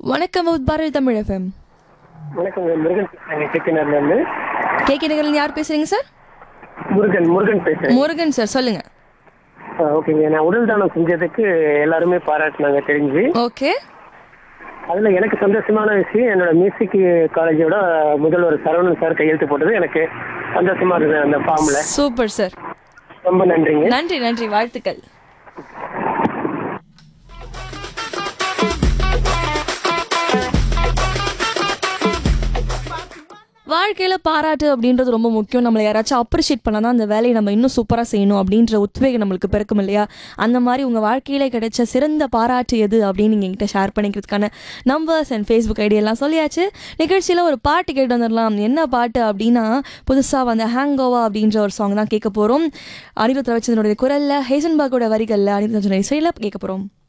வணக்கம் with Bharathi Tamil FM வணக்கம் முருகன் பேசுறேங்க கேக்கினர்ல இருந்து கே கே நகரில் யார் பேசுறீங்க சார் முருகன் முருகன் பேசுறேன் முருகன் சார் சொல்லுங்க ஆ, ஓகேங்க நான் உடல் தானம் செஞ்சதுக்கு எல்லாருமே பாராட்டினாங்க தெரிஞ்சு ஓகே அதுல எனக்கு சந்தோஷமான விஷயம் என்னோட மியூசிக் காலேஜோட முதல்வர் சரவணன் சார் கையெழுத்து போட்டது எனக்கு சந்தோஷமா இருந்தது அந்த ஃபார்ம்ல சூப்பர் சார் ரொம்ப நன்றிங்க நன்றி நன்றி வாழ்த்துக்கள் வாழ்க்கையில பாராட்டு அப்படின்றது ரொம்ப முக்கியம் நம்மளை யாராச்சும் அப்ரிஷியேட் பண்ணால் தான் அந்த வேலையை நம்ம இன்னும் சூப்பராக செய்யணும் அப்படின்ற உத்வேகம் நம்மளுக்கு பிறக்கும் இல்லையா அந்த மாதிரி உங்கள் வாழ்க்கையில கிடைச்ச சிறந்த பாராட்டு எது அப்படின்னு நீங்கள் என்கிட்ட ஷேர் பண்ணிக்கிறதுக்கான நம்பர்ஸ் அண்ட் ஃபேஸ்புக் ஐடி எல்லாம் சொல்லியாச்சு நிகழ்ச்சியில் ஒரு பாட்டு கேட்டு வந்துடலாம் என்ன பாட்டு அப்படின்னா புதுசாக வந்த ஹேங்கோவா அப்படின்ற ஒரு சாங் தான் கேட்க போகிறோம் அனிருத் ரவிச்சந்திரனுடைய குரலில் ஹேசன்பாகோட வரிகளில் அனிருத் ரவிச்சந்திரன் இசையில் கேட்க போகிறோம்